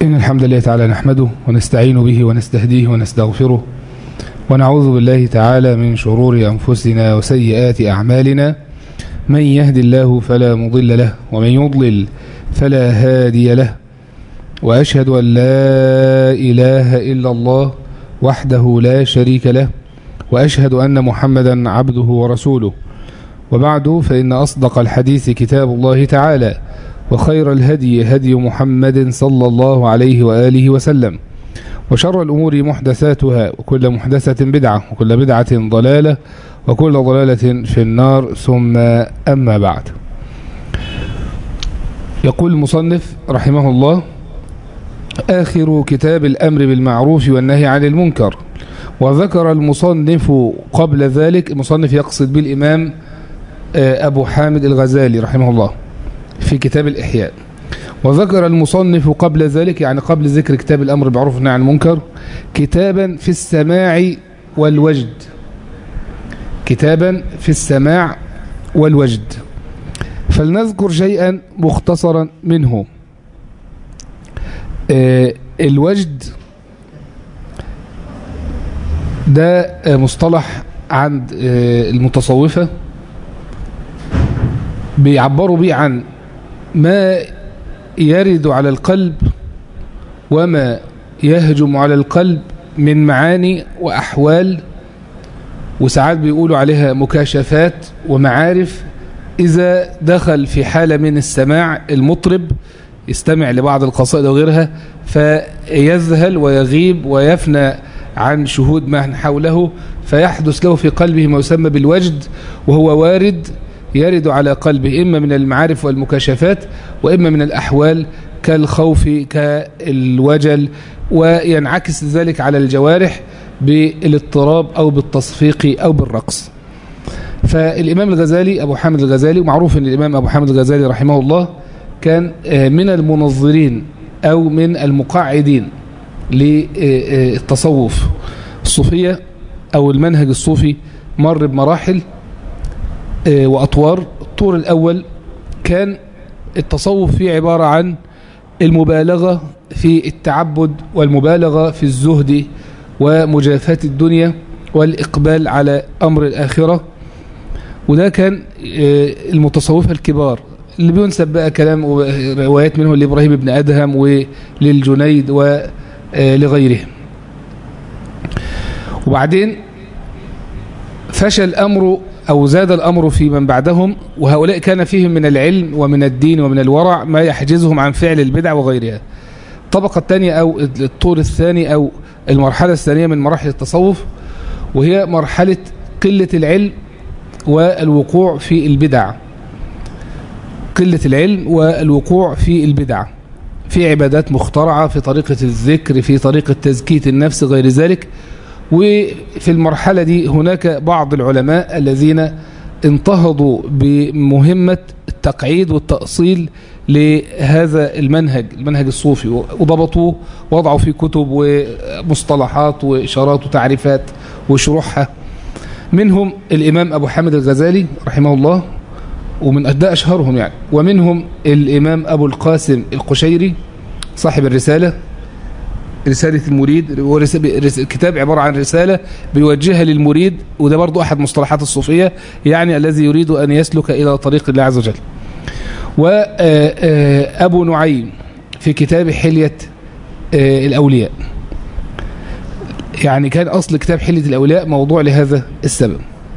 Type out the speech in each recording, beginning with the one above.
إن الحمد لله تعالى نحمده ونستعين به ونستهديه ونستغفره ونعوذ بالله تعالى من شرور أنفسنا وسيئات أعمالنا من يهد الله فلا مضل له ومن يضلل فلا هادي له وأشهد أن لا إله إلا الله وحده لا شريك له وأشهد أن محمدا عبده ورسوله وبعد فإن أصدق الحديث كتاب الله تعالى وخير الهدي هدي محمد صلى الله عليه وآله وسلم وشر الأمور محدثاتها وكل محدثة بدعة وكل بدعة ضلالة وكل ضلالة في النار ثم أما بعد يقول المصنف رحمه الله آخر كتاب الأمر بالمعروف والنهي عن المنكر وذكر المصنف قبل ذلك المصنف يقصد بالإمام أبو حامد الغزالي رحمه الله في كتاب الإحياء وذكر المصنف قبل ذلك يعني قبل ذكر كتاب الأمر بالمعروف والنهي عن المنكر كتابا في السماع والوجد كتابا في السماع والوجد فلنذكر شيئا مختصرا منه الوجد ده مصطلح عند المتصوفة بيعبروا بيه عن ما يرد على القلب وما يهجم على القلب من معاني وأحوال وساعات بيقولوا عليها مكاشفات ومعارف إذا دخل في حالة من السماع المطرب يستمع لبعض القصائد وغيرها فيذهل ويغيب ويفنى عن شهود ما حوله فيحدث له في قلبه ما يسمى بالوجد وهو وارد يرد على قلبه إما من المعارف والمكاشفات وإما من الأحوال كالخوف كالوجل وينعكس ذلك على الجوارح بالاضطراب أو بالتصفيق أو بالرقص فالإمام الغزالي أبو حامد الغزالي ومعروف أن الإمام أبو حامد الغزالي رحمه الله كان من المنظرين أو من المقاعدين للتصوف الصوفية أو المنهج الصوفي مر بمراحل وأطوار الطور الأول كان التصوف فيه عبارة عن المبالغة في التعبد والمبالغة في الزهد ومجافاة الدنيا والإقبال على أمر الآخرة وده كان المتصوفة الكبار اللي بينسب بقى كلام وروايات منه لإبراهيم بن أدهم وللجنيد ولغيرهم وبعدين فشل الأمر أو زاد الأمر في من بعدهم وهؤلاء كان فيهم من العلم ومن الدين ومن الورع ما يحجزهم عن فعل البدع وغيرها الطبقة الثانية أو الطور الثاني أو المرحلة الثانية من مراحل التصوف وهي مرحلة قلة العلم والوقوع في البدع قلة العلم والوقوع في البدع في عبادات مخترعة في طريقة الذكر في طريقة تزكية النفس غير ذلك وفي المرحلة دي هناك بعض العلماء الذين انتهضوا بمهمة التقعيد والتأصيل لهذا المنهج المنهج الصوفي وضبطوه وضعوا فيه كتب ومصطلحات وإشارات وتعريفات وشروحها منهم الإمام أبو حامد الغزالي رحمه الله ومن أداء أشهرهم يعني ومنهم الإمام أبو القاسم القشيري صاحب الرسالة رسالة المريد كتاب عبارة عن رسالة بيوجهها للمريد وده برضو أحد مصطلحات الصوفية يعني الذي يريد أن يسلك إلى طريق الله عز وجل وأبو نعيم في كتاب حلية الأولياء يعني كان أصل كتاب حلية الأولياء موضوع لهذا السبب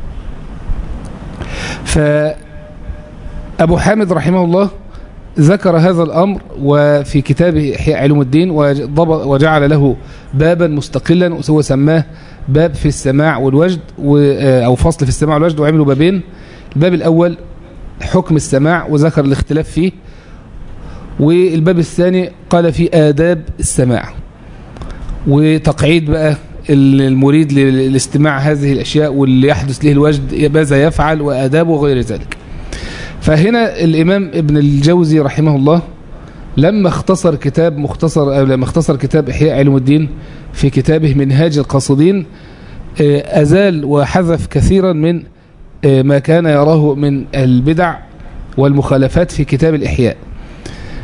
فأبو حامد رحمه الله ذكر هذا الأمر وفي كتابه إحياء علوم الدين وجعل له بابا مستقلا وهو سماه باب في السماع والوجد أو فصل في السماع والوجد وعملوا بابين الباب الأول حكم السماع وذكر الاختلاف فيه والباب الثاني قال في آداب السماع وتقعيد بقى المريد لاستماع هذه الأشياء واللي يحدث له الوجد ماذا يفعل وآدابه وغير ذلك فهنا الإمام ابن الجوزي رحمه الله لما اختصر كتاب مختصر أو لما اختصر كتاب إحياء علم الدين في كتابه منهاج القاصدين أزال وحذف كثيرا من ما كان يراه من البدع والمخالفات في كتاب الإحياء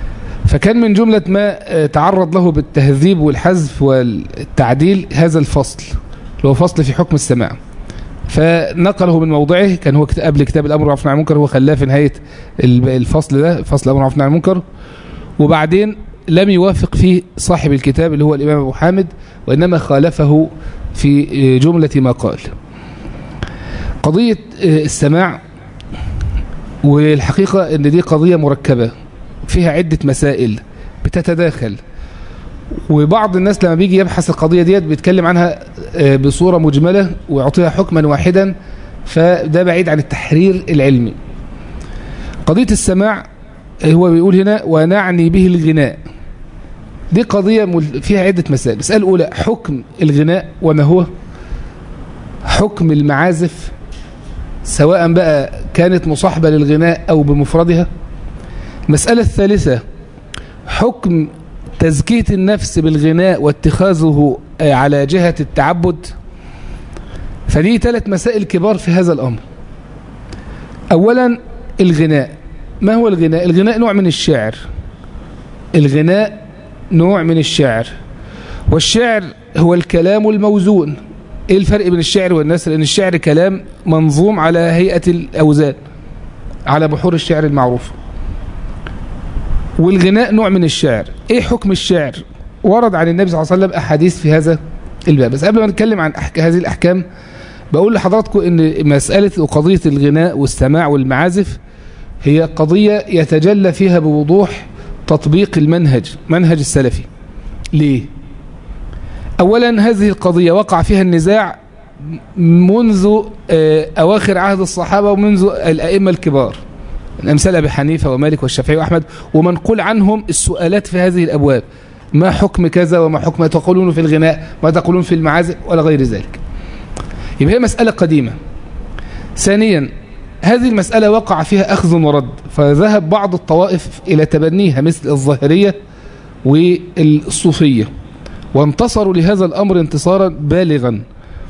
فكان من جملة ما تعرض له بالتهذيب والحذف والتعديل هذا الفصل اللي هو فصل في حكم السماع فنقله من موضعه كان هو قبل كتاب الأمر والعفو عن المنكر هو خلاه في نهاية الفصل ده فصل الأمر والعفو عن المنكر وبعدين لم يوافق فيه صاحب الكتاب اللي هو الإمام أبو حامد وإنما خالفه في جملة ما قال قضية السماع والحقيقة ان دي قضية مركبة فيها عدة مسائل بتتداخل وبعض الناس لما بيجي يبحث القضية ديت بيتكلم عنها بصورة مجملة ويعطيها حكما واحدا فده بعيد عن التحرير العلمي قضية السماع هو بيقول هنا ونعني به الغناء دي قضية فيها عدة مسائل المسألة الأولى حكم الغناء وما هو حكم المعازف سواء بقى كانت مصاحبة للغناء أو بمفردها المسألة الثالثة حكم تزكية النفس بالغناء واتخاذه على جهة التعبد فدي ثلاث مسائل كبار في هذا الأمر أولا الغناء ما هو الغناء؟ الغناء نوع من الشعر الغناء نوع من الشعر والشعر هو الكلام الموزون ايه الفرق بين الشعر والنثر ان الشعر كلام منظوم على هيئة الاوزان على بحور الشعر المعروف والغناء نوع من الشعر ايه حكم الشعر ورد عن النبي صلى الله عليه وسلم احاديث في هذا الباب بس قبل ما نتكلم عن أحك... هذه الاحكام بقول لحضراتكم ان مسألة وقضية الغناء والسماع والمعازف هي قضية يتجلى فيها بوضوح تطبيق المنهج منهج السلفي ليه أولا هذه القضية وقع فيها النزاع منذ أواخر عهد الصحابة ومنذ الأئمة الكبار الأمثال أبي حنيفة ومالك والشافعي وأحمد ومنقول عنهم السؤالات في هذه الأبواب ما حكم كذا وما حكم تقولون في الغناء ما تقولون في المعازف ولا غير ذلك يبقى هي مسألة قديمة ثانيا هذه المسألة وقع فيها أخذ ورد فذهب بعض الطوائف إلى تبنيها مثل الظاهرية والصوفية وانتصروا لهذا الأمر انتصارا بالغا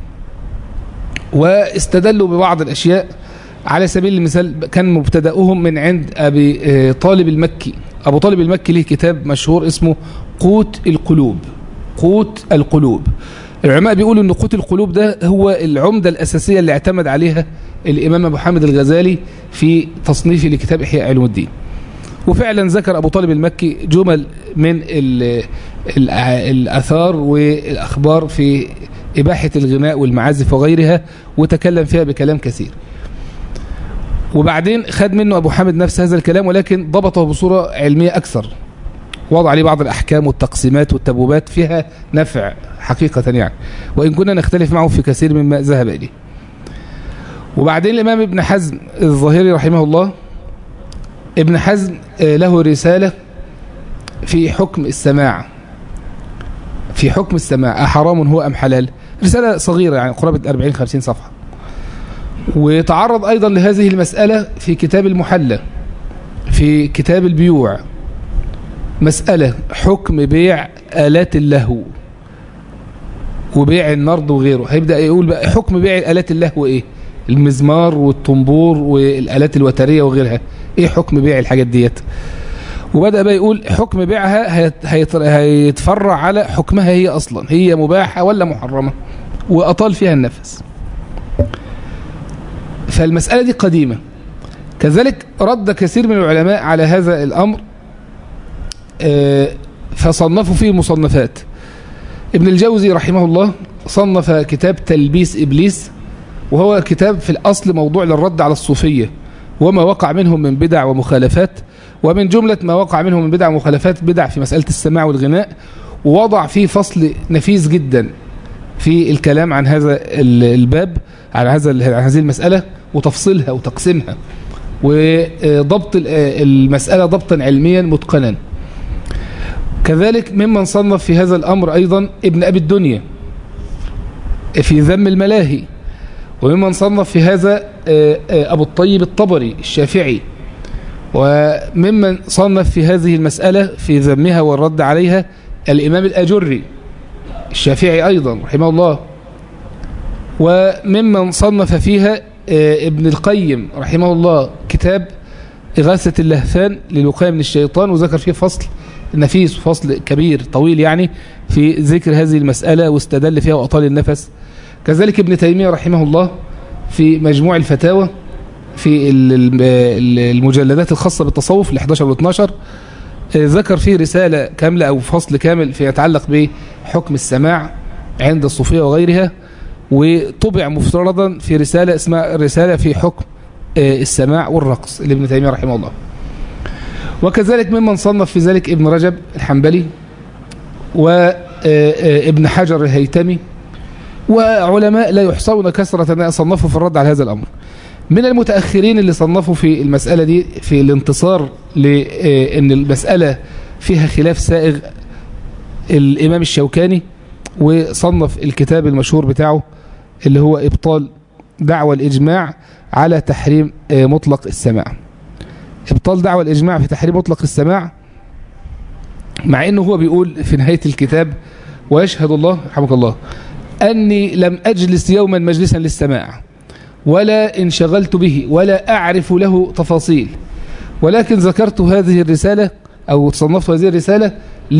واستدلوا ببعض الأشياء على سبيل المثال كان مبتدأهم من عند أبي طالب المكي أبو طالب المكي له كتاب مشهور اسمه قوت القلوب قوت القلوب العلماء بيقولوا أن قوت القلوب ده هو العمدة الأساسية اللي اعتمد عليها الإمام أبو حامد الغزالي في تصنيفه لكتاب إحياء علوم الدين وفعلا ذكر أبو طالب المكي جمل من ال ال الأثار والأخبار في إباحة الغناء والمعازف وغيرها وتكلم فيها بكلام كثير وبعدين خد منه أبو حامد نفس هذا الكلام ولكن ضبطه بصورة علمية أكثر وضع عليه بعض الأحكام والتقسيمات والتبوبات فيها نفع حقيقة يعني وإن كنا نختلف معه في كثير مما ذهب إليه وبعدين الإمام ابن حزم الظاهري رحمه الله ابن حزم له رسالة في حكم السماع في حكم السماع أحرام هو أم حلال رسالة صغيرة يعني قرابة 40-50 صفحة وتعرض أيضا لهذه المسألة في كتاب المحلى في كتاب البيوع مسألة حكم بيع آلات اللهو وبيع النرد وغيره هيبدأ يقول بقى حكم بيع آلات اللهو إيه المزمار والطنبور والآلات الوترية وغيرها إيه حكم بيع الحاجات ديت وبدأ بقى يقول حكم بيعها هيتفرع على حكمها هي أصلا هي مباحة ولا محرمة وأطال فيها النفس فالمسألة دي قديمة كذلك رد كثير من العلماء على هذا الأمر فصنفوا فيه مصنفات ابن الجوزي رحمه الله صنف كتاب تلبيس إبليس وهو كتاب في الأصل موضوع للرد على الصوفية وما وقع منهم من بدع ومخالفات ومن جملة ما وقع منهم من بدع ومخالفات بدع في مسألة السماع والغناء ووضع فيه فصل نفيس جدا في الكلام عن هذا الباب عن هذا عن هذه المسألة وتفصيلها وتقسيمها وضبط المسألة ضبطا علميا متقنا كذلك ممن صنف في هذا الأمر أيضا ابن أبي الدنيا في ذم الملاهي وممن صنف في هذا أبو الطيب الطبري الشافعي وممن صنف في هذه المسألة في ذمها والرد عليها الإمام الأجري الشافعي أيضا رحمه الله وممن صنف فيها ابن القيم رحمه الله كتاب إغاثة اللهفان للوقاية من الشيطان وذكر فيه فصل نفيس وفصل كبير طويل يعني في ذكر هذه المسألة واستدل فيها وأطال النفس كذلك ابن تيمية رحمه الله في مجموع الفتاوى في المجلدات الخاصة بالتصوف ال 11 و 12 ذكر فيه رسالة كاملة أو فصل كامل في يتعلق بحكم السماع عند الصوفية وغيرها وطبع مفترضا في رسالة اسمها رسالة في حكم السماع والرقص لابن تيمية رحمه الله وكذلك ممن صنف في ذلك ابن رجب الحنبلي وابن حجر الهيتمي وعلماء لا يحصون كثرة صنفوا في الرد على هذا الأمر من المتأخرين اللي صنفوا في المسألة دي في الانتصار لأن المسألة فيها خلاف سائغ الإمام الشوكاني وصنف الكتاب المشهور بتاعه اللي هو إبطال دعوة الإجماع على تحريم مطلق السماع إبطال دعوة الإجماع في تحريم مطلق السماع مع أنه هو بيقول في نهاية الكتاب ويشهد الله رحمك الله أني لم أجلس يوما مجلسا للسماع ولا انشغلت به ولا أعرف له تفاصيل ولكن ذكرت هذه الرسالة أو تصنفت هذه الرسالة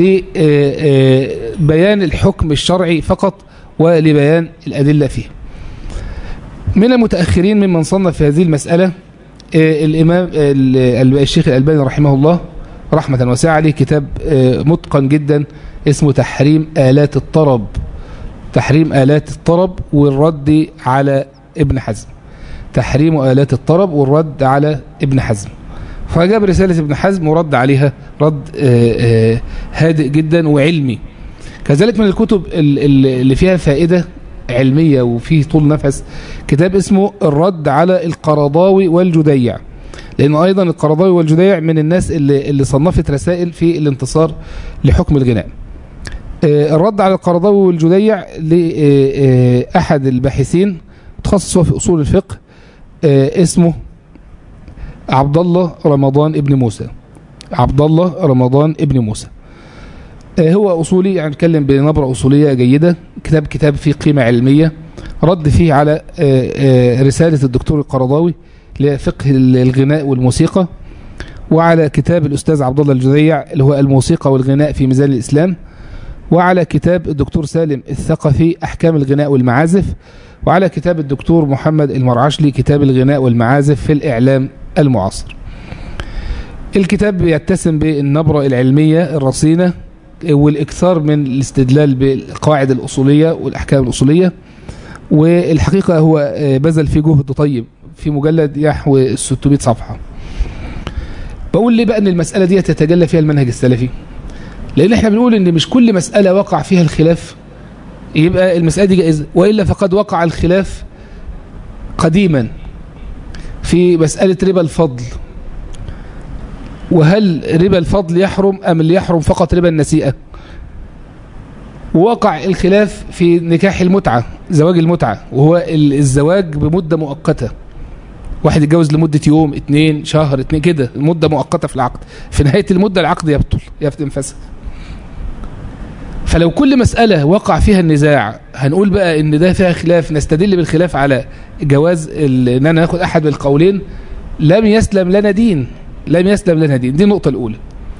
لبيان الحكم الشرعي فقط ولبيان الأدلة فيه من المتأخرين ممن صنف في هذه المسألة الإمام الشيخ الألباني رحمه الله رحمة واسعة عليه كتاب متقن جدا اسمه تحريم آلات الطرب تحريم آلات الطرب والرد على ابن حزم تحريم آلات الطرب والرد على ابن حزم فجاب رسالة ابن حزم ورد عليها رد هادئ جدا وعلمي كذلك من الكتب اللي فيها فائدة علمية وفيه طول نفس كتاب اسمه الرد على القرضاوي والجديع لأنه أيضا القرضاوي والجديع من الناس اللي, اللي صنفت رسائل في الانتصار لحكم الغناء الرد على القرضاوي والجديع لأحد الباحثين متخصص في أصول الفقه اسمه عبد الله رمضان ابن موسى عبد الله رمضان ابن موسى هو أصولي يعني نتكلم بنبرة أصولية جيدة كتاب كتاب فيه قيمة علمية رد فيه على رسالة الدكتور القرضاوي لفقه الغناء والموسيقى وعلى كتاب الأستاذ عبد الله الجذيع اللي هو الموسيقى والغناء في ميزان الإسلام وعلى كتاب الدكتور سالم الثقفي أحكام الغناء والمعازف وعلى كتاب الدكتور محمد المرعشلي كتاب الغناء والمعازف في الإعلام المعاصر الكتاب يتسم بالنبرة العلمية الرصينة والإكثار من الاستدلال بالقواعد الأصولية والأحكام الأصولية والحقيقة هو بذل فيه جهد طيب في مجلد يحوي 600 صفحة بقول ليه بقى أن المسألة دي تتجلى فيها المنهج السلفي لأن احنا بنقول أن مش كل مسألة وقع فيها الخلاف يبقى المسألة دي جائزة وإلا فقد وقع الخلاف قديما في مسألة ربا الفضل وهل ربا الفضل يحرم أم اللي يحرم فقط ربا النسيئة ووقع الخلاف في نكاح المتعة زواج المتعة وهو الزواج بمدة مؤقتة واحد يتجوز لمدة يوم اتنين شهر اتنين كده مدة مؤقتة في العقد في نهاية المدة العقد يبطل ينفسخ فلو كل مسألة وقع فيها النزاع هنقول بقى ان ده فيها خلاف نستدل بالخلاف على جواز ان انا ناخد احد القولين لم يسلم لنا دين لم يسلم لنا دين دي النقطة الاولى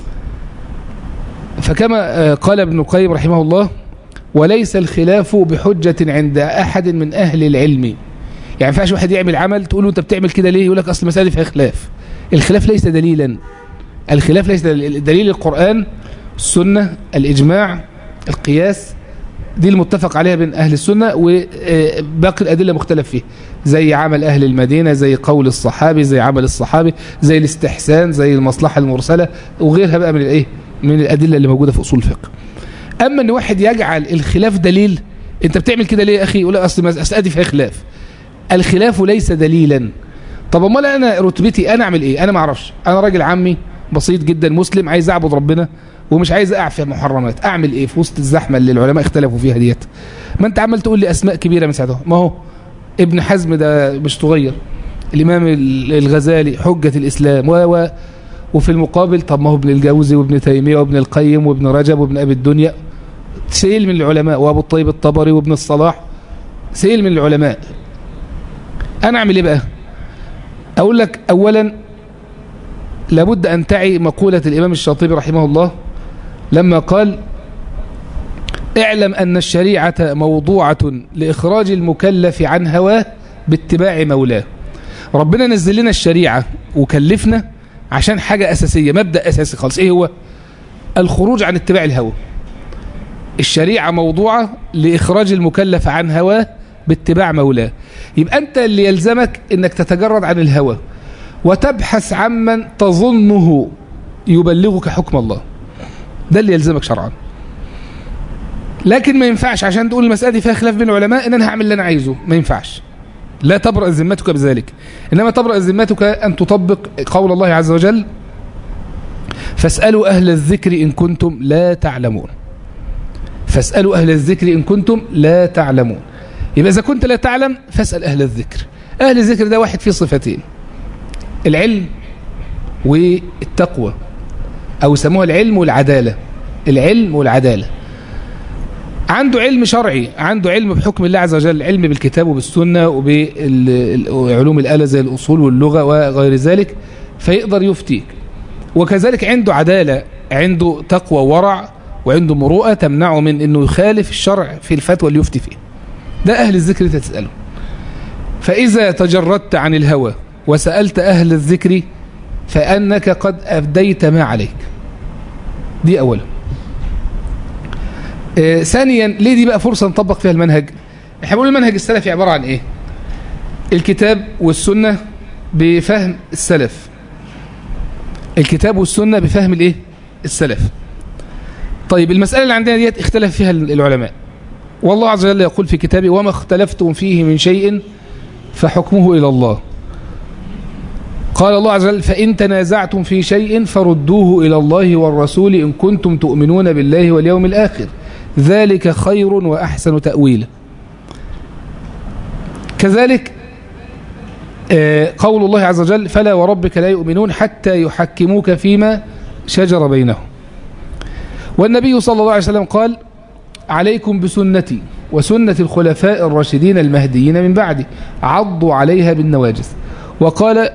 فكما قال ابن القيم رحمه الله وليس الخلاف بحجة عند احد من اهل العلم يعني ما ينفعش واحد يعمل عمل تقول له انت بتعمل كده ليه يقول لك اصل المسألة فيها خلاف الخلاف ليس دليلا الخلاف ليس دليل, دليل القرآن السنة الإجماع القياس دي المتفق عليها بين أهل السنة وباقي الأدلة مختلف فيها زي عمل أهل المدينة زي قول الصحابي زي عمل الصحابي زي الاستحسان زي المصلحة المرسلة وغيرها بقى من الإيه من الأدلة اللي موجودة في أصول الفقه أما أن واحد يجعل الخلاف دليل أنت بتعمل كده ليه يا أخي يقول أصل مسألة فيها خلاف الخلاف ليس دليلا طب امال انا رتبتي انا اعمل ايه انا ما اعرفش انا راجل عمي بسيط جدا مسلم عايز اعبد ربنا ومش عايز اقع في المحرمات اعمل ايه في وسط الزحمه اللي العلماء اختلفوا فيها ديت ما انت عمال تقول لي اسماء كبيره من ساعتها ما هو ابن حزم ده مش صغير الامام الغزالي حجه الاسلام و و وفي المقابل طب ما هو ابن الجوزي وابن تيميه وابن القيم وابن رجب وابن ابي الدنيا سيل من العلماء وابو الطيب الطبري وابن الصلاح سيل من العلماء انا اعمل ايه بقى اقول لك اولا لابد ان تعي مقولة الامام الشاطبي رحمه الله لما قال اعلم أن الشريعة موضوعة لإخراج المكلف عن هواه باتباع مولاه ربنا نزل لنا الشريعة وكلفنا عشان حاجة أساسية مبدأ أساسي خالص إيه هو الخروج عن اتباع الهوى الشريعة موضوعة لإخراج المكلف عن هواه باتباع مولاه يبقى أنت اللي يلزمك أنك تتجرد عن الهوى وتبحث عمن تظنه يبلغك حكم الله ده اللي يلزمك شرعا لكن ما ينفعش عشان تقول المسألة دي فيها خلاف بين العلماء ان انا هعمل اللي انا عايزه ما ينفعش لا تبرأ ذمتك بذلك انما تبرأ ذمتك ان تطبق قول الله عز وجل فاسألوا اهل الذكر ان كنتم لا تعلمون فاسألوا اهل الذكر ان كنتم لا تعلمون يبقى اذا كنت لا تعلم فاسأل اهل الذكر اهل الذكر ده واحد فيه صفتين العلم والتقوى او يسموها العلم والعدالة العلم والعدالة عنده علم شرعي عنده علم بحكم الله عز وجل علم بالكتاب وبالسنة وبعلوم الآلة زي الأصول واللغة وغير ذلك فيقدر يفتيك وكذلك عنده عدالة عنده تقوى ورع وعنده مروءة تمنعه من أنه يخالف الشرع في الفتوى اللي يفتي فيه ده أهل الذكر تسأله فإذا تجردت عن الهوى وسألت أهل الذكر فأنك قد أبديت ما عليك دي أولا آه ثانيا ليه دي بقى فرصة نطبق فيها المنهج احنا بنقول المنهج السلفي عبارة عن ايه الكتاب والسنة بفهم السلف الكتاب والسنة بفهم الايه السلف طيب المسألة اللي عندنا ديت اختلف فيها العلماء والله عز وجل يقول في كتابه وما اختلفتم فيه من شيء فحكمه إلى الله قال الله عز وجل فإن تنازعتم في شيء فردوه إلى الله والرسول إن كنتم تؤمنون بالله واليوم الآخر ذلك خير وأحسن تأويلا كذلك قول الله عز وجل فلا وربك لا يؤمنون حتى يحكموك فيما شجر بينهم والنبي صلى الله عليه وسلم قال عليكم بسنتي وسنة الخلفاء الراشدين المهديين من بعدي عضوا عليها بالنواجس وقال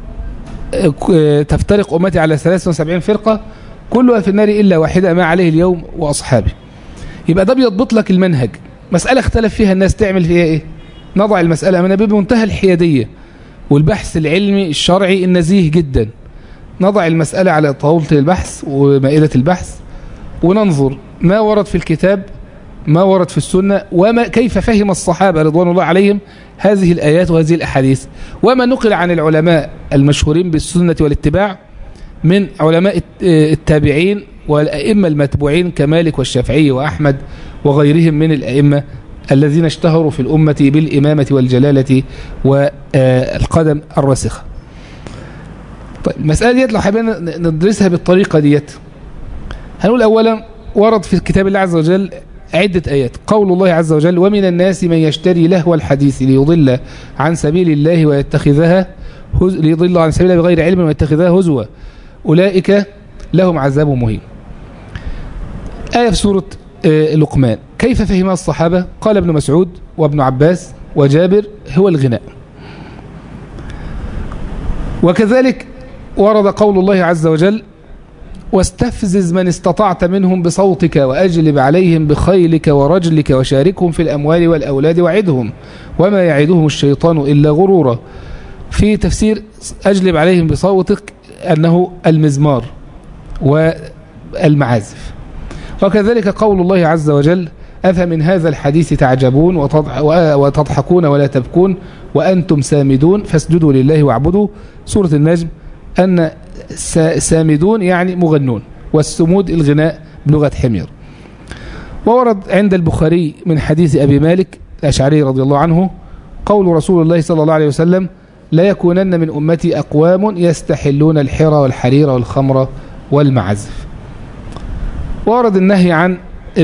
تفترق أمتي على 73 فرقة كلها في النار إلا واحدة ما عليه اليوم وأصحابه يبقى ده بيضبط لك المنهج مسألة اختلف فيها الناس تعمل فيها إيه نضع المسألة من بمنتهى الحيادية والبحث العلمي الشرعي النزيه جدا نضع المسألة على طاولة البحث ومائدة البحث وننظر ما ورد في الكتاب ما ورد في السنة وما كيف فهم الصحابة رضوان الله عليهم هذه الآيات وهذه الأحاديث وما نقل عن العلماء المشهورين بالسنة والاتباع من علماء التابعين والأئمة المتبوعين كمالك والشافعي وأحمد وغيرهم من الأئمة الذين اشتهروا في الأمة بالإمامة والجلالة والقدم الراسخة طيب المسألة ديت لو حابين ندرسها بالطريقة ديت هنقول أولا ورد في كتاب الله عز وجل عدة آيات قول الله عز وجل ومن الناس من يشتري لهو الحديث ليضل عن سبيل الله ويتخذها هز... ليضل عن سبيل الله بغير علم ويتخذها هزوا أولئك لهم عذاب مهين آية في سورة لقمان كيف فهمها الصحابة قال ابن مسعود وابن عباس وجابر هو الغناء وكذلك ورد قول الله عز وجل واستفزز من استطعت منهم بصوتك وأجلب عليهم بخيلك ورجلك وشاركهم في الأموال والأولاد وعدهم وما يعدهم الشيطان إلا غرورا في تفسير أجلب عليهم بصوتك أنه المزمار والمعازف وكذلك قول الله عز وجل أفمن هذا الحديث تعجبون وتضحكون ولا تبكون وأنتم سامدون فاسجدوا لله واعبدوا سورة النجم أن سامدون يعني مغنون والسمود الغناء بلغة حمير وورد عند البخاري من حديث أبي مالك الأشعري رضي الله عنه قول رسول الله صلى الله عليه وسلم لا يكونن من أمتي أقوام يستحلون الحرى والحرير والخمر والمعزف ورد النهي عن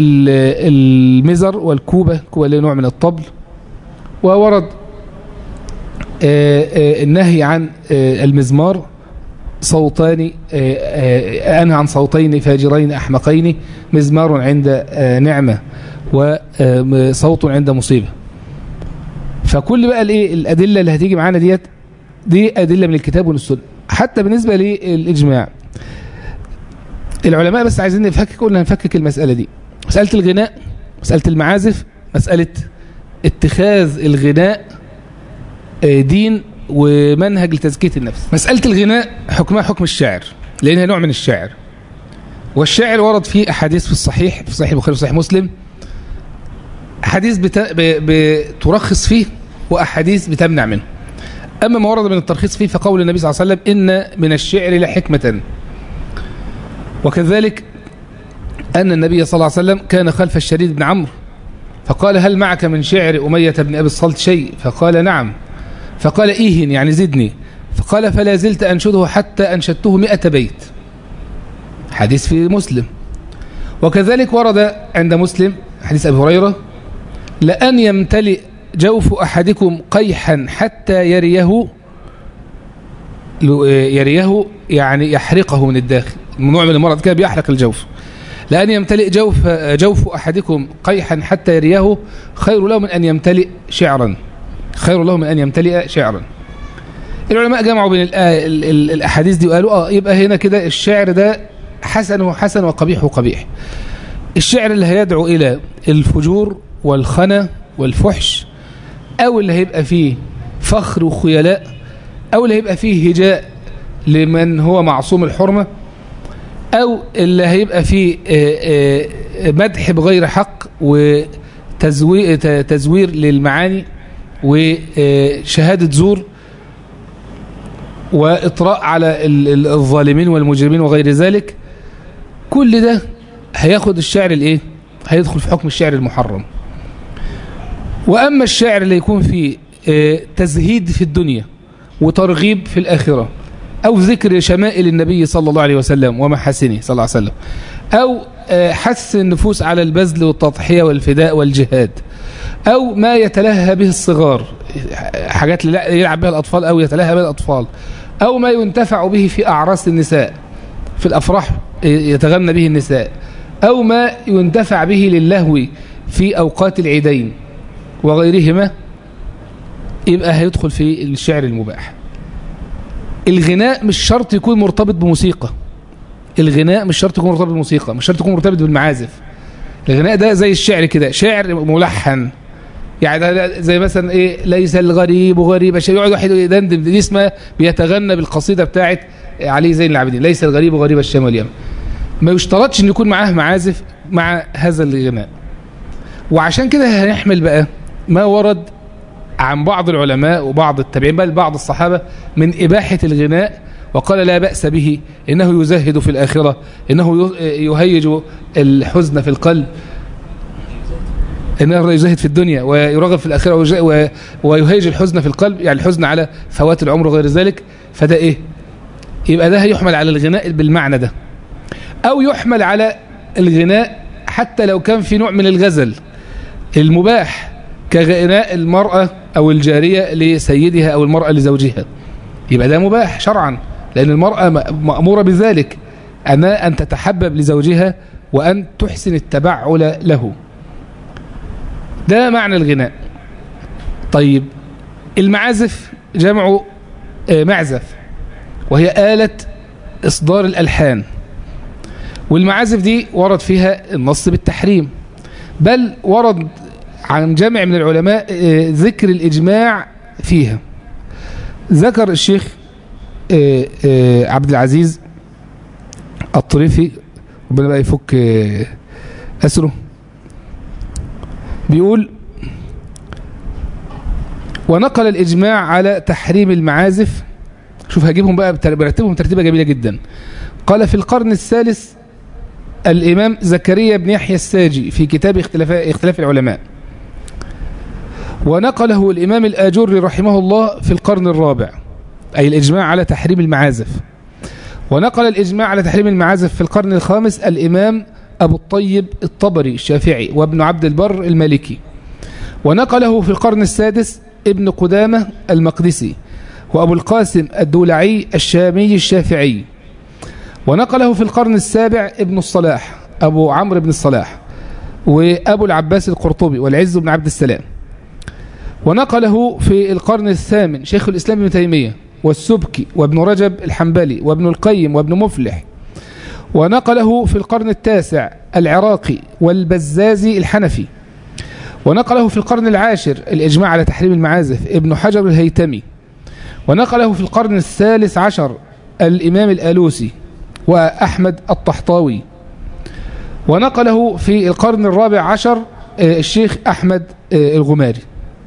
المزر والكوبة كوبة اللي نوع من الطبل وورد النهي عن المزمار صوتان أنهى عن صوتين فاجرين أحمقين مزمار عند نعمة وصوت عند مصيبة فكل بقى الايه الأدلة اللي هتيجي معانا ديت دي أدلة من الكتاب والسنة حتى بالنسبة للإجماع العلماء بس عايزين نفكك قلنا نفكك المسألة دي مسألة الغناء مسألة المعازف مسألة اتخاذ الغناء دين ومنهج لتزكية النفس مسألة الغناء حكمها حكم الشاعر لأنها نوع من الشاعر والشاعر ورد فيه أحاديث في الصحيح في صحيح البخاري وصحيح مسلم أحاديث بت... بترخص فيه وأحاديث بتمنع منه أما ما ورد من الترخيص فيه فقول النبي صلى الله عليه وسلم إن من الشعر لحكمة وكذلك أن النبي صلى الله عليه وسلم كان خلف الشريد بن عمرو فقال هل معك من شعر أمية بن أبي الصلت شيء فقال نعم فقال إيهن يعني زدني فقال فلا زلت أنشده حتى أنشدته مئة بيت حديث في مسلم وكذلك ورد عند مسلم حديث أبي هريرة لأن يمتلئ جوف أحدكم قيحا حتى يريه يريه يعني يحرقه من الداخل نوع من المرض كده بيحرق الجوف لأن يمتلئ جوف, جوف أحدكم قيحا حتى يريه خير له من أن يمتلئ شعرا خير له من أن يمتلئ شعرا العلماء جمعوا بين الأحاديث دي وقالوا آه يبقى هنا كده الشعر ده حسن حسن وقبيح قبيح الشعر اللي هيدعو إلى الفجور والخنا والفحش أو اللي هيبقى فيه فخر وخيلاء أو اللي هيبقى فيه هجاء لمن هو معصوم الحرمة أو اللي هيبقى فيه مدح بغير حق وتزوير للمعاني وشهادة زور وإطراء على الظالمين والمجرمين وغير ذلك كل ده هياخد الشعر الايه هيدخل في حكم الشعر المحرم وأما الشعر اللي يكون فيه تزهيد في الدنيا وترغيب في الآخرة أو ذكر شمائل النبي صلى الله عليه وسلم ومحاسنه صلى الله عليه وسلم أو حث النفوس على البذل والتضحية والفداء والجهاد أو ما يتلهى به الصغار حاجات يلعب بها الأطفال أو يتلهى بها الأطفال أو ما ينتفع به في أعراس النساء في الأفراح يتغنى به النساء أو ما ينتفع به للهو في أوقات العيدين وغيرهما يبقى هيدخل في الشعر المباح الغناء مش شرط يكون مرتبط بموسيقى الغناء مش شرط يكون مرتبط بموسيقى مش شرط يكون مرتبط بالمعازف الغناء ده زي الشعر كده شعر ملحن يعني زي مثلا ايه ليس الغريب غريب الشيء يقعد واحد يدندن دي اسمها بيتغنى بالقصيده بتاعت علي زين العابدين ليس الغريب غريب الشام واليمن ما يشترطش ان يكون معاه معازف مع هذا الغناء وعشان كده هنحمل بقى ما ورد عن بعض العلماء وبعض التابعين بل بعض الصحابة من إباحة الغناء وقال لا بأس به إنه يزهد في الآخرة إنه يهيج الحزن في القلب إنه يزهد في الدنيا ويرغب في الآخرة ويهيج الحزن في القلب يعني الحزن على فوات العمر وغير ذلك فده إيه يبقى ده يحمل على الغناء بالمعنى ده أو يحمل على الغناء حتى لو كان في نوع من الغزل المباح كغناء المرأة أو الجارية لسيدها أو المرأة لزوجها يبقى ده مباح شرعا لأن المرأة مأمورة بذلك أن أن تتحبب لزوجها وأن تحسن التبعل له ده معنى الغناء طيب المعازف جمع معزف وهي آلة إصدار الألحان والمعازف دي ورد فيها النص بالتحريم بل ورد عن جمع من العلماء ذكر الإجماع فيها ذكر الشيخ عبد العزيز الطريفي ربنا بقى يفك أسره بيقول ونقل الإجماع على تحريم المعازف شوف هجيبهم بقى برتبهم ترتيبة جميلة جدا قال في القرن الثالث الإمام زكريا بن يحيى الساجي في كتاب اختلاف, اختلاف العلماء ونقله الإمام الآجري رحمه الله في القرن الرابع أي الإجماع على تحريم المعازف ونقل الإجماع على تحريم المعازف في القرن الخامس الإمام أبو الطيب الطبري الشافعي وابن عبد البر المالكي ونقله في القرن السادس ابن قدامة المقدسي وأبو القاسم الدولعي الشامي الشافعي ونقله في القرن السابع ابن الصلاح أبو عمرو بن الصلاح وأبو العباس القرطبي والعز بن عبد السلام ونقله في القرن الثامن شيخ الإسلام ابن تيمية والسبكي وابن رجب الحنبلي وابن القيم وابن مفلح ونقله في القرن التاسع العراقي والبزازي الحنفي ونقله في القرن العاشر الإجماع على تحريم المعازف ابن حجر الهيتمي ونقله في القرن الثالث عشر الإمام الآلوسي وأحمد الطحطاوي ونقله في القرن الرابع عشر الشيخ أحمد الغماري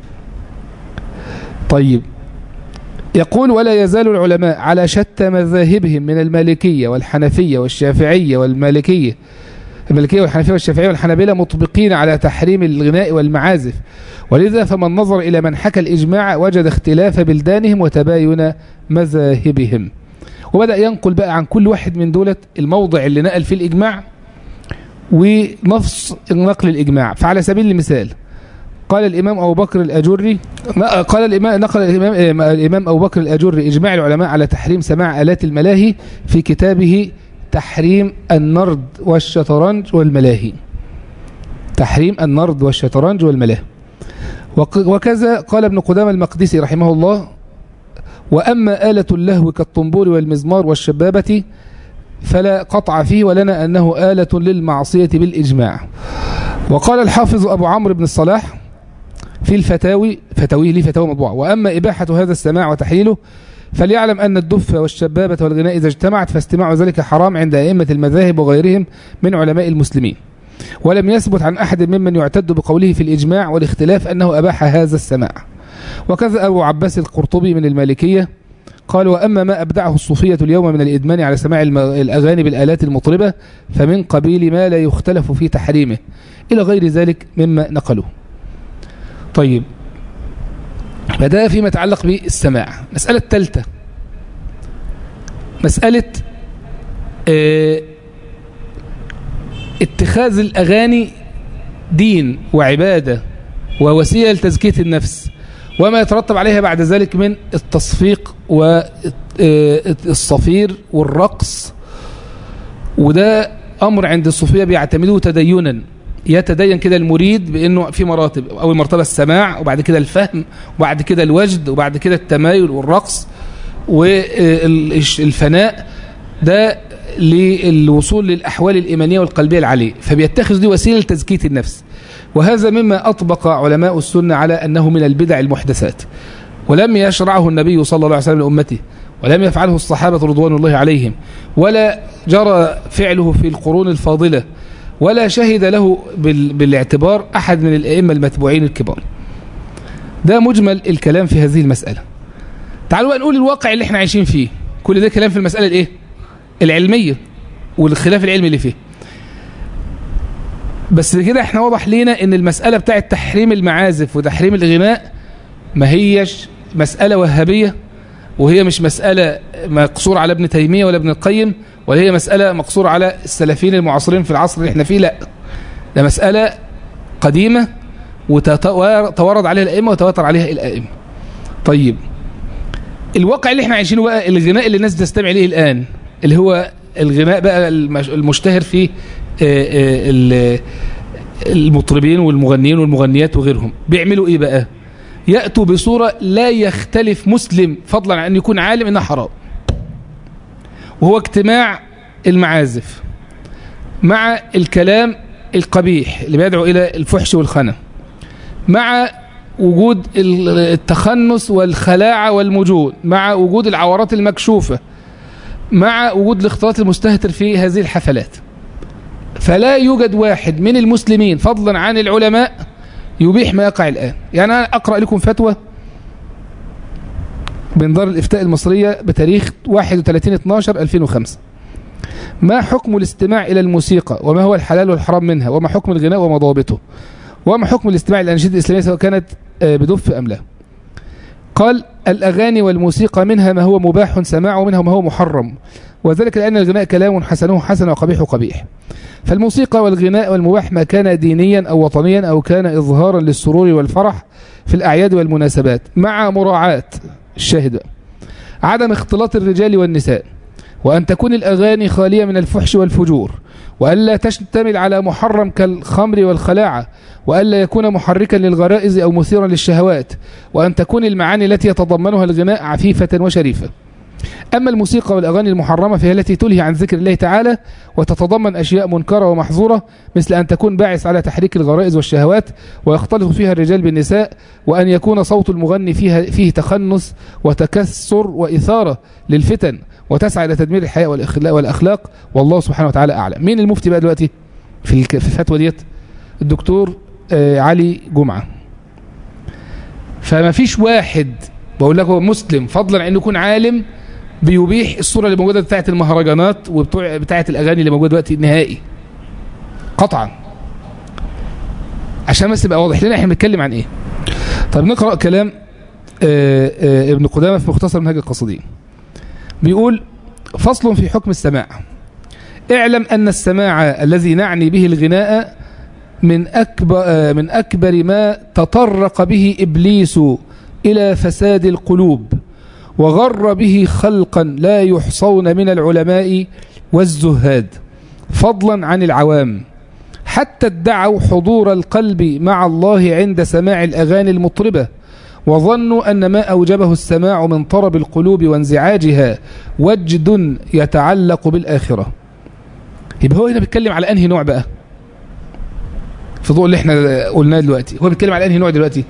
طيب يقول ولا يزال العلماء على شتى مذاهبهم من المالكية والحنفية والشافعية والمالكية المالكية والحنفية والشافعية والحنابلة مطبقين على تحريم الغناء والمعازف ولذا فمن نظر إلى من حكى الإجماع وجد اختلاف بلدانهم وتباين مذاهبهم وبدأ ينقل بقى عن كل واحد من دولة الموضع اللي نقل فيه الإجماع ونفس نقل الإجماع فعلى سبيل المثال قال الإمام أبو بكر الأجري قال الإمام نقل الإمام, الإمام أبو بكر الأجري إجماع العلماء على تحريم سماع آلات الملاهي في كتابه تحريم النرد والشطرنج والملاهي تحريم النرد والشطرنج والملاهي وكذا قال ابن قدامة المقدسي رحمه الله وأما آلة اللهو كالطنبور والمزمار والشبابة فلا قطع فيه ولنا أنه آلة للمعصية بالإجماع وقال الحافظ أبو عمرو بن الصلاح في الفتاوي فتاويه لي فتاوى مطبوعة وأما إباحة هذا السماع وتحليله فليعلم أن الدف والشبابة والغناء إذا اجتمعت فاستماع ذلك حرام عند أئمة المذاهب وغيرهم من علماء المسلمين ولم يثبت عن أحد ممن يعتد بقوله في الإجماع والاختلاف أنه أباح هذا السماع وكذا أبو عباس القرطبي من المالكية قال وأما ما أبدعه الصوفية اليوم من الإدمان على سماع الأغاني بالآلات المطربة فمن قبيل ما لا يختلف في تحريمه إلى غير ذلك مما نقلوه طيب فده فيما يتعلق بالسماع مسألة الثالثة مسألة اه اتخاذ الأغاني دين وعبادة ووسيلة لتزكية النفس وما يترتب عليها بعد ذلك من التصفيق والصفير والرقص وده أمر عند الصوفية بيعتمدوه تدينا يتدين كده المريد بأنه في مراتب أول مرتبة السماع وبعد كده الفهم وبعد كده الوجد وبعد كده التمايل والرقص والفناء ده للوصول للأحوال الإيمانية والقلبية العالية فبيتخذ دي وسيلة لتزكية النفس وهذا مما أطبق علماء السنة على أنه من البدع المحدثات ولم يشرعه النبي صلى الله عليه وسلم لأمته ولم يفعله الصحابة رضوان الله عليهم ولا جرى فعله في القرون الفاضلة ولا شهد له بالاعتبار أحد من الأئمة المتبوعين الكبار ده مجمل الكلام في هذه المسألة تعالوا بقى نقول الواقع اللي احنا عايشين فيه كل ده كلام في المسألة الايه العلمية والخلاف العلمي اللي فيه بس كده احنا واضح لينا ان المسألة بتاعة تحريم المعازف وتحريم الغناء ما هيش مسألة وهابية وهي مش مسألة مقصورة على ابن تيمية ولا ابن القيم ولا هي مسألة مقصورة على السلفيين المعاصرين في العصر اللي احنا فيه لا ده مسألة قديمة وتورد عليها الأئمة وتواتر عليها الأئمة طيب الواقع اللي احنا عايشينه بقى الغناء اللي الناس بتستمع اليه الآن اللي هو الغناء بقى المشتهر في المطربين والمغنيين والمغنيات وغيرهم بيعملوا ايه بقى يأتوا بصورة لا يختلف مسلم فضلا عن أن يكون عالم إنها حرام وهو اجتماع المعازف مع الكلام القبيح اللي بيدعو إلى الفحش والخنا مع وجود التخنس والخلاعة والمجون مع وجود العورات المكشوفة مع وجود الاختلاط المستهتر في هذه الحفلات فلا يوجد واحد من المسلمين فضلا عن العلماء يبيح ما يقع الآن يعني أنا أقرأ لكم فتوى من دار الإفتاء المصرية بتاريخ 31/12/2005 ما حكم الاستماع إلى الموسيقى وما هو الحلال والحرام منها وما حكم الغناء وما ضوابطه وما حكم الاستماع إلى الأنشطة الإسلامية سواء كانت بدف أم لا قال الأغاني والموسيقى منها ما هو مباح سماع ومنها ما هو محرم وذلك لأن الغناء كلام حسنه حسن وقبيح قبيح فالموسيقى والغناء والمباح ما كان دينيا أو وطنيا أو كان إظهارا للسرور والفرح في الأعياد والمناسبات مع مراعاة الشاهد عدم اختلاط الرجال والنساء وأن تكون الأغاني خالية من الفحش والفجور وألا تشتمل على محرم كالخمر والخلاعة وألا يكون محركا للغرائز أو مثيرا للشهوات وأن تكون المعاني التي يتضمنها الغناء عفيفة وشريفة أما الموسيقى والأغاني المحرمة فهي التي تلهي عن ذكر الله تعالى وتتضمن أشياء منكرة ومحظورة مثل أن تكون باعث على تحريك الغرائز والشهوات ويختلط فيها الرجال بالنساء وأن يكون صوت المغني فيها فيه تخنس وتكسر وإثارة للفتن وتسعى إلى تدمير الحياة والأخلاق, والأخلاق والله سبحانه وتعالى أعلم مين المفتي بقى دلوقتي في الك- في الفتوى ديت الدكتور آه، علي جمعة فما فيش واحد بقول لك هو مسلم فضلا عن انه يكون عالم بيبيح الصورة اللي موجودة بتاعت المهرجانات وبتوع بتاعت الأغاني اللي موجودة دلوقتي نهائي قطعا عشان بس يبقى واضح لنا احنا بنتكلم عن ايه طيب نقرأ كلام آه، آه، ابن قدامة في مختصر منهج القصدين بيقول فصل في حكم السماع اعلم أن السماع الذي نعني به الغناء من أكبر, آه، من أكبر ما تطرق به إبليس إلى فساد القلوب وغر به خلقا لا يحصون من العلماء والزهاد فضلا عن العوام حتى ادعوا حضور القلب مع الله عند سماع الأغاني المطربة وظنوا أن ما أوجبه السماع من طرب القلوب وانزعاجها وجد يتعلق بالآخرة يبقى هو هنا بيتكلم على أنهي نوع بقى في ضوء اللي احنا قلناه دلوقتي هو بيتكلم على أنهي نوع دلوقتي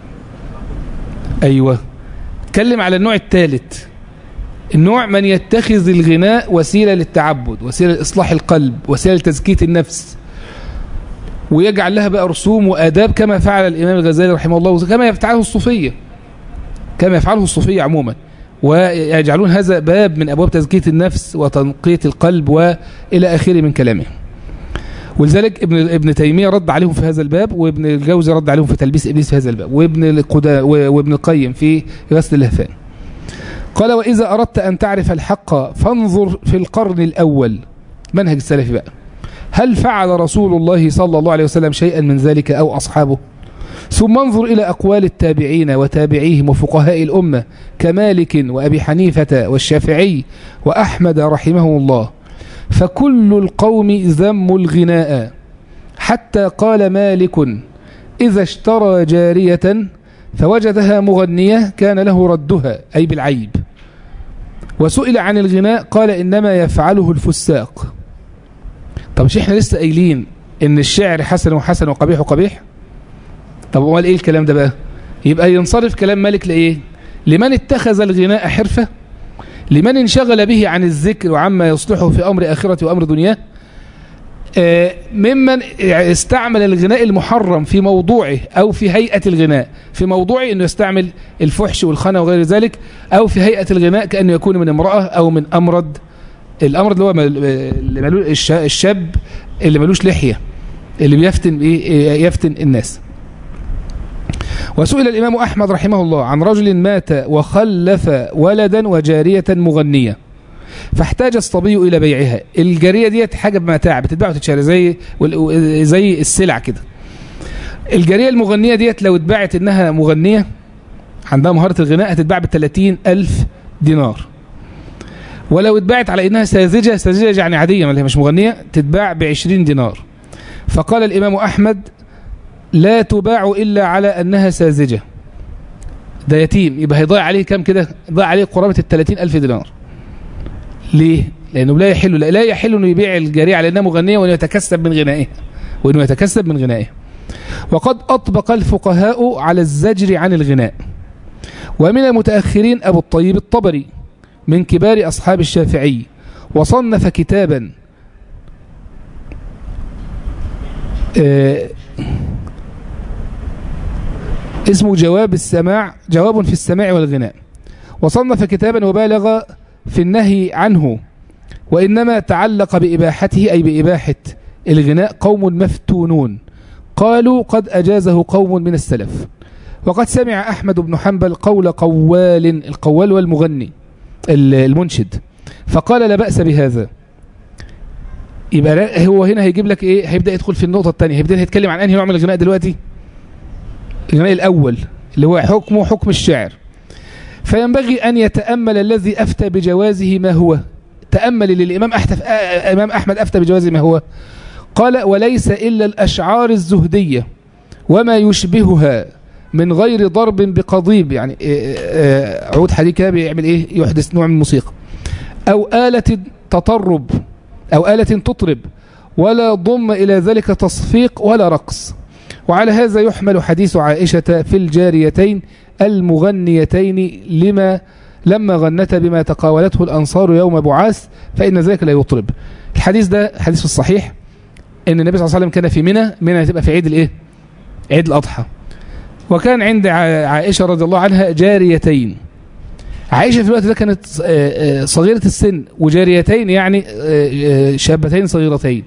أيوة اتكلم على النوع الثالث النوع من يتخذ الغناء وسيلة للتعبد وسيلة لإصلاح القلب وسيلة لتزكية النفس ويجعل لها بقى رسوم وآداب كما فعل الإمام الغزالي رحمه الله كما يفعله الصوفية كما يفعله الصوفية عموما ويجعلون هذا باب من أبواب تزكية النفس وتنقية القلب وإلى آخره من كلامه ولذلك ابن ابن تيمية رد عليهم في هذا الباب وابن الجوزي رد عليهم في تلبيس إبليس في هذا الباب وابن القدا وابن القيم في غسل اللهفان قال وإذا أردت أن تعرف الحق فانظر في القرن الأول منهج السلف بقى هل فعل رسول الله صلى الله عليه وسلم شيئا من ذلك أو أصحابه ثم انظر إلى أقوال التابعين وتابعيهم وفقهاء الأمة كمالك وأبي حنيفة والشافعي وأحمد رحمه الله فكل القوم ذموا الغناء حتى قال مالك إذا اشترى جارية فوجدها مغنية كان له ردها أي بالعيب وسئل عن الغناء قال إنما يفعله الفساق طب مش احنا لسه قايلين ان الشعر حسن وحسن وقبيح وقبيح طب امال ايه الكلام ده بقى يبقى ينصرف كلام مالك لايه لمن اتخذ الغناء حرفة لمن انشغل به عن الذكر وعما يصلحه في امر اخرته وامر دنياه آه، ممن استعمل الغناء المحرم في موضوعه او في هيئة الغناء في موضوعه انه يستعمل الفحش والخنا وغير ذلك او في هيئة الغناء كأنه يكون من امرأة او من امرض الامر اللي هو مل- اللي ملو الش- الشاب اللي ملوش لحية اللي بيفتن ايه يفتن الناس وسئل الامام احمد رحمه الله عن رجل مات وخلف ولدا وجارية مغنية فاحتاج الصبي الى بيعها الجارية ديت حاجة بمتاع بتتباع وتتشرى زي وال- زي السلع كده الجارية المغنية ديت لو اتباعت انها مغنية عندها مهارة الغناء هتتباع ب 30 ألف دينار ولو اتباعت على انها ساذجة ساذجة يعني عادية ما هي مش مغنية تتباع ب 20 دينار فقال الامام احمد لا تباع الا على انها ساذجة ده يتيم يبقى هيضيع عليه كام كده ضيع عليه قرابة ال 30 ألف دينار ليه لانه لا يحل لا, لا يحل انه يبيع الجارية على انها مغنية وانه يتكسب من غنائها وانه يتكسب من غنائها وقد اطبق الفقهاء على الزجر عن الغناء ومن المتأخرين أبو الطيب الطبري من كبار أصحاب الشافعي وصنف كتابا آه، اسمه جواب السماع جواب في السماع والغناء وصنف كتابا وبالغ في النهي عنه وإنما تعلق بإباحته أي بإباحة الغناء قوم مفتونون قالوا قد أجازه قوم من السلف وقد سمع أحمد بن حنبل قول قوال القوال والمغني المنشد فقال لا بأس بهذا يبقى لا- هو هنا هيجيب لك ايه هيبدأ يدخل في النقطة الثانية هيبدأ يتكلم عن انهي نوع من الغناء دلوقتي الغناء الأول اللي هو حكمه حكم الشعر فينبغي أن يتأمل الذي أفتى بجوازه ما هو تأمل اللي الإمام أحتف آه، إمام أحمد أفتى بجوازه ما هو قال وليس إلا الأشعار الزهدية وما يشبهها من غير ضرب بقضيب يعني آه، آه، عود حديد كده بيعمل ايه يحدث نوع من الموسيقى او آلة تطرب او آلة تطرب ولا ضم الى ذلك تصفيق ولا رقص وعلى هذا يحمل حديث عائشة في الجاريتين المغنيتين لما لما غنتا بما تقاولته الأنصار يوم بعاث فإن ذلك لا يطرب الحديث ده حديث في الصحيح ان النبي صلى الله عليه وسلم كان في منى منى هتبقى في عيد الايه عيد الاضحى وكان عند ع- عائشه رضي الله عنها جاريتين عائشه في الوقت ده كانت آه، آه، صغيره السن وجاريتين يعني آه، آه، شابتين صغيرتين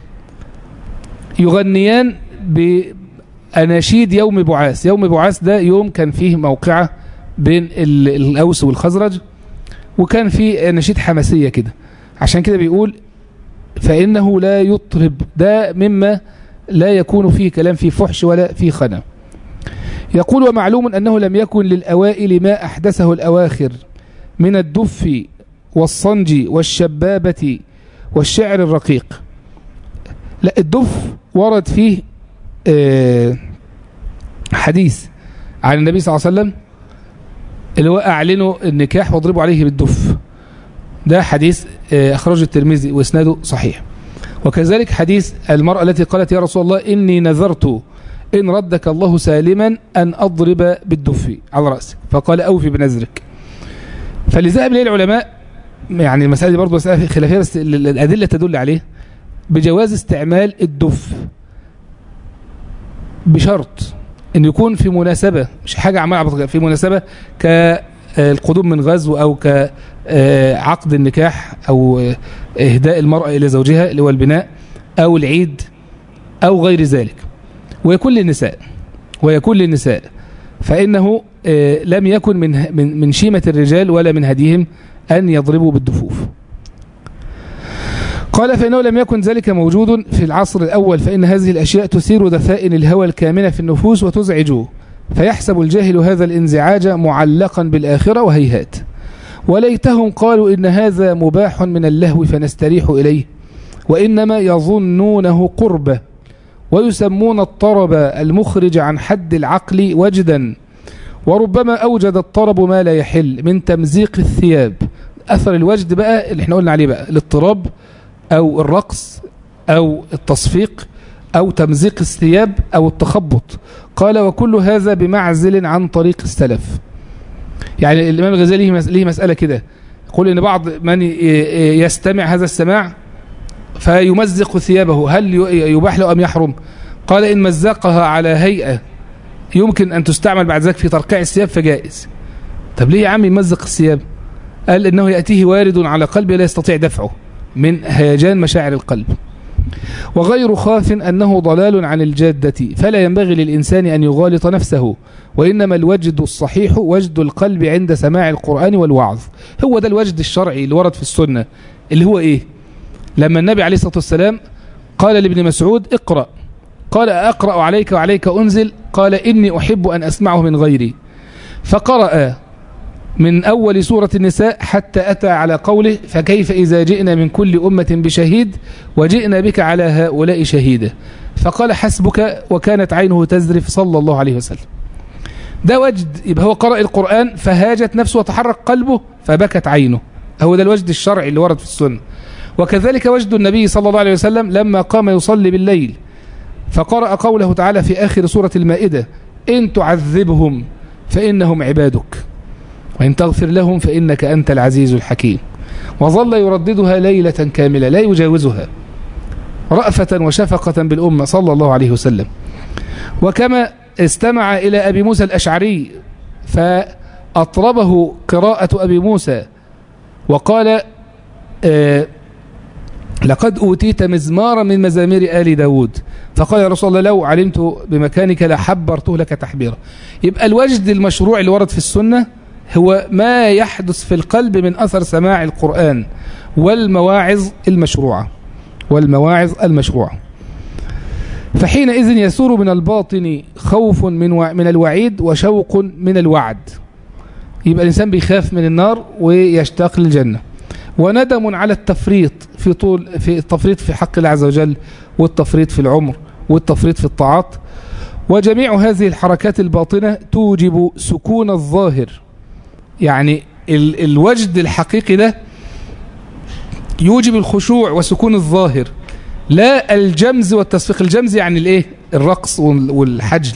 يغنيان باناشيد يوم بعاث يوم بعاث ده يوم كان فيه موقعه بين ال- الاوس والخزرج وكان فيه اناشيد حماسيه كده عشان كده بيقول فإنه لا يطرب ده مما لا يكون فيه كلام فيه فحش ولا فيه خنا يقول ومعلوم أنه لم يكن للأوائل ما أحدثه الأواخر من الدف والصنج والشبابة والشعر الرقيق لا الدف ورد فيه آه، حديث عن النبي صلى الله عليه وسلم اللي هو أعلنوا النكاح واضربوا عليه بالدف ده حديث آه، أخرجه الترمذي وإسناده صحيح وكذلك حديث المرأة التي قالت يا رسول الله إني نذرت إن ردك الله سالما أن أضرب بالدف على رأسك فقال أوفي بنذرك فلذهب إليه العلماء يعني المسألة دي برضه مسألة خلافية بس ال- ال- الأدلة تدل عليه بجواز استعمال الدف بشرط أن يكون في مناسبة مش حاجة عمال عبط في مناسبة كالقدوم من غزو أو كعقد النكاح أو آه، إهداء المرأة إلى زوجها اللي هو البناء أو العيد أو غير ذلك ويكون للنساء ويكون للنساء فإنه آه، لم يكن من من من شيمة الرجال ولا من هديهم أن يضربوا بالدفوف قال فإنه لم يكن ذلك موجود في العصر الأول فإن هذه الأشياء تثير دفائن الهوى الكامنة في النفوس وتزعجه فيحسب الجاهل هذا الانزعاج معلقا بالآخرة وهيهات وليتهم قالوا إن هذا مباح من اللهو فنستريح إليه وإنما يظنونه قربة ويسمون الطرب المخرج عن حد العقل وجدا وربما أوجد الطرب ما لا يحل من تمزيق الثياب أثر الوجد بقى اللي احنا قلنا عليه بقى الاضطراب أو الرقص أو التصفيق أو تمزيق الثياب أو التخبط قال وكل هذا بمعزل عن طريق السلف يعني الإمام الغزالي ليه مس- ليه مسألة كده يقول إن بعض من ي- ي- يستمع هذا السماع فيمزق ثيابه هل ي- يباح له أم يحرم قال إن مزقها على هيئة يمكن أن تستعمل بعد ذلك في ترقيع الثياب فجائز طب ليه يا عم يمزق الثياب قال إنه يأتيه وارد على قلبه لا يستطيع دفعه من هيجان مشاعر القلب وغير خاف أنه ضلال عن الجادة فلا ينبغي للإنسان أن يغالط نفسه وإنما الوجد الصحيح وجد القلب عند سماع القرآن والوعظ هو ده الوجد الشرعي اللي ورد في السنة اللي هو إيه لما النبي عليه الصلاة والسلام قال لابن مسعود اقرأ قال أقرأ عليك وعليك أنزل قال إني أحب أن أسمعه من غيري فقرأ من أول سورة النساء حتى أتى على قوله فكيف إذا جئنا من كل أمة بشهيد وجئنا بك على هؤلاء شهيدا فقال حسبك وكانت عينه تزرف صلى الله عليه وسلم ده وجد يبقى هو قرأ القرآن فهاجت نفسه وتحرك قلبه فبكت عينه هو ده الوجد الشرعي اللي ورد في السنة وكذلك وجد النبي صلى الله عليه وسلم لما قام يصلي بالليل فقرأ قوله تعالى في آخر سورة المائدة إن تعذبهم فإنهم عبادك وإن تغفر لهم فإنك أنت العزيز الحكيم وظل يرددها ليلة كاملة لا يجاوزها رأفة وشفقة بالأمة صلى الله عليه وسلم وكما استمع إلى أبي موسى الأشعري فأطربه قراءة أبي موسى وقال آه لقد أوتيت مزمارا من مزامير آل داود فقال يا رسول الله لو علمت بمكانك لحبرته لك تحبيرا يبقى الوجد المشروع اللي ورد في السنة هو ما يحدث في القلب من أثر سماع القرآن والمواعظ المشروعة والمواعظ المشروعة فحينئذ يثور من الباطن خوف من و... من الوعيد وشوق من الوعد يبقى الإنسان بيخاف من النار ويشتاق للجنة وندم على التفريط في طول في التفريط في حق الله عز وجل والتفريط في العمر والتفريط في الطاعات وجميع هذه الحركات الباطنة توجب سكون الظاهر يعني ال الوجد الحقيقي ده يوجب الخشوع وسكون الظاهر لا الجمز والتصفيق الجمز يعني الايه الرقص والحجل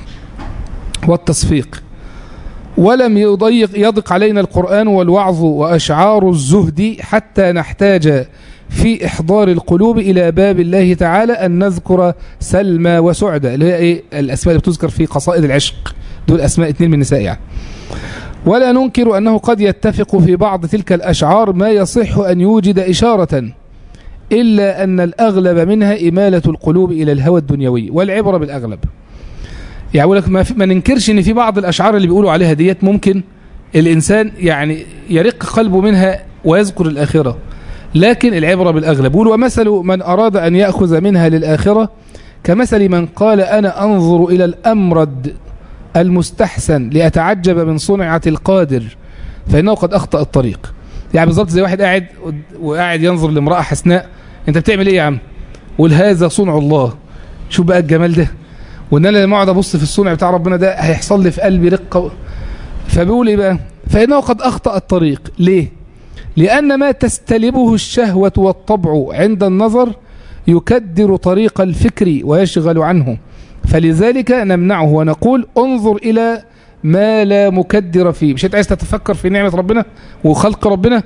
والتصفيق ولم يضيق يضق علينا القرآن والوعظ وأشعار الزهد حتى نحتاج في إحضار القلوب إلى باب الله تعالى أن نذكر سلمى وسعدة اللي هي إيه الأسماء اللي بتذكر في قصائد العشق دول أسماء اثنين من النساء يعني ولا ننكر أنه قد يتفق في بعض تلك الأشعار ما يصح أن يوجد إشارة إلا أن الأغلب منها إمالة القلوب إلى الهوى الدنيوي والعبرة بالأغلب يعني أقول لك ما, ما ننكرش أن في بعض الأشعار اللي بيقولوا عليها ديت ممكن الإنسان يعني يرق قلبه منها ويذكر الآخرة لكن العبرة بالأغلب بيقول ومثل من أراد أن يأخذ منها للآخرة كمثل من قال أنا أنظر إلى الأمرد المستحسن لأتعجب من صنعة القادر فإنه قد أخطأ الطريق يعني بالظبط زي واحد قاعد وقاعد ينظر لامرأة حسناء انت بتعمل ايه يا عم قول هذا صنع الله شوف بقى الجمال ده وان انا لما اقعد ابص في الصنع بتاع ربنا ده هيحصل لي في قلبي رقه فبيقول ايه بقى فانه قد اخطا الطريق ليه لان ما تستلبه الشهوه والطبع عند النظر يكدر طريق الفكر ويشغل عنه فلذلك نمنعه ونقول انظر الى ما لا مكدر فيه مش انت عايز تتفكر في نعمه ربنا وخلق ربنا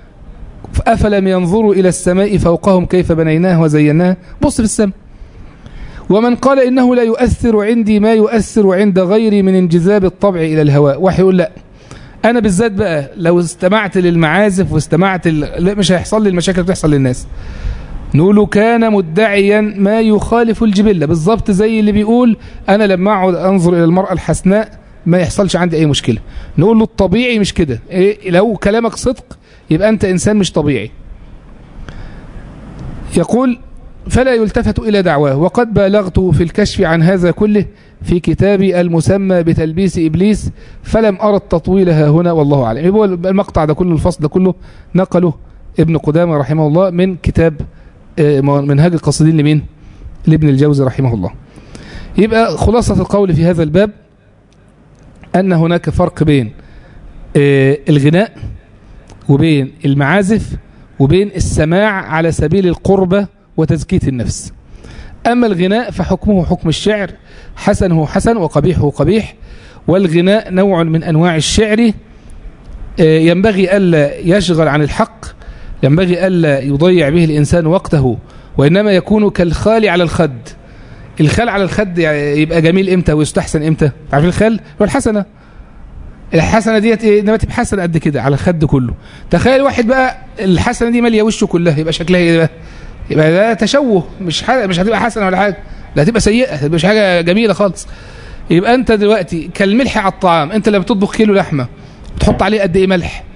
أفلم ينظروا إلى السماء فوقهم كيف بنيناها وزيناها بص في السماء ومن قال إنه لا يؤثر عندي ما يؤثر عند غيري من انجذاب الطبع إلى الهواء واحد يقول لا أنا بالذات بقى لو استمعت للمعازف واستمعت ال... لا مش هيحصل لي المشاكل اللي بتحصل للناس نقول كان مدعيا ما يخالف الجبلة بالظبط زي اللي بيقول أنا لما أقعد أنظر إلى المرأة الحسناء ما يحصلش عندي أي مشكلة نقول له الطبيعي مش كده إيه لو كلامك صدق يبقى أنت إنسان مش طبيعي يقول فلا يلتفت إلى دعواه وقد بالغت في الكشف عن هذا كله في كتابي المسمى بتلبيس إبليس فلم أرى التطويل ها هنا والله أعلم يبقى المقطع ده كله الفصل ده كله نقله ابن قدامة رحمه الله من كتاب منهاج القصيدين لمين لابن الجوزي رحمه الله يبقى خلاصة القول في هذا الباب أن هناك فرق بين الغناء وبين المعازف وبين السماع على سبيل القربة وتزكية النفس أما الغناء فحكمه حكم الشعر حسنه حسن وقبيحه قبيح والغناء نوع من أنواع الشعر ينبغي ألا يشغل عن الحق ينبغي ألا يضيع به الإنسان وقته وإنما يكون كالخال على الخد الخال على الخد يبقى جميل إمتى ويستحسن إمتى عارف الخال هو الحسنة الحسنة ديت ايه انما تبقى حسنة قد كده على الخد كله تخيل واحد بقى الحسنة دي ماليه وشه كلها يبقى شكلها ايه بقى يبقى ده تشوه مش حاجة مش هتبقى حسنة ولا حاجة لا هتبقى سيئة هتبقى مش حاجة جميلة خالص يبقى انت دلوقتي كالملح على الطعام انت لما بتطبخ كيلو لحمة بتحط عليه قد ايه ملح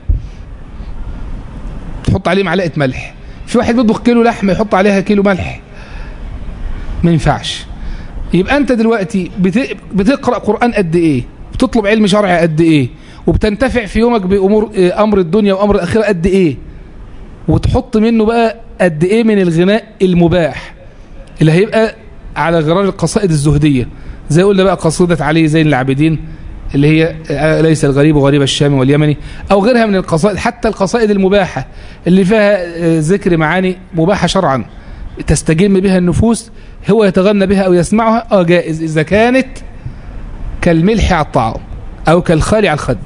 تحط عليه معلقة ملح في واحد بيطبخ كيلو لحمة يحط عليها كيلو ملح ما ينفعش يبقى انت دلوقتي بتقرأ قرآن قد ايه بتطلب علم شرعي قد ايه وبتنتفع في يومك بامور امر الدنيا وامر الاخره قد ايه وتحط منه بقى قد ايه من الغناء المباح اللي هيبقى على غرار القصائد الزهديه زي قلنا بقى قصيده علي زين العابدين اللي هي ليس الغريب غريب الشام واليمني او غيرها من القصائد حتى القصائد المباحه اللي فيها ذكر معاني مباحه شرعا تستجم بها النفوس هو يتغنى بها او يسمعها اه جائز اذا كانت كالملح على الطعام أو كالخال على الخد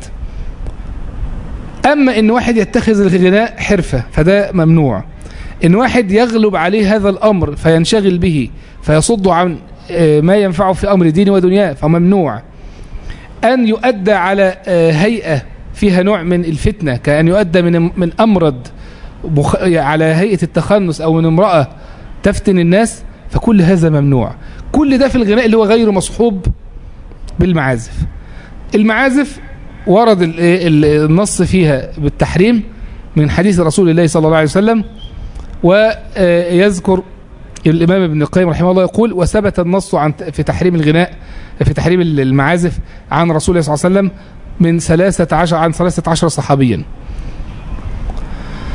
أما إن واحد يتخذ الغناء حرفة فده ممنوع إن واحد يغلب عليه هذا الأمر فينشغل به فيصد عن ما ينفعه في أمر دينه ودنياه فممنوع أن يؤدى على هيئة فيها نوع من الفتنة كأن يؤدى من من أمرض على هيئة التخنس أو من امرأة تفتن الناس فكل هذا ممنوع كل ده في الغناء اللي هو غير مصحوب بالمعازف المعازف ورد النص فيها بالتحريم من حديث رسول الله صلى الله عليه وسلم ويذكر الإمام ابن القيم رحمه الله يقول وثبت النص عن في تحريم الغناء في تحريم المعازف عن رسول الله صلى الله عليه وسلم من ثلاثة عشر عن ثلاثة عشر صحابيا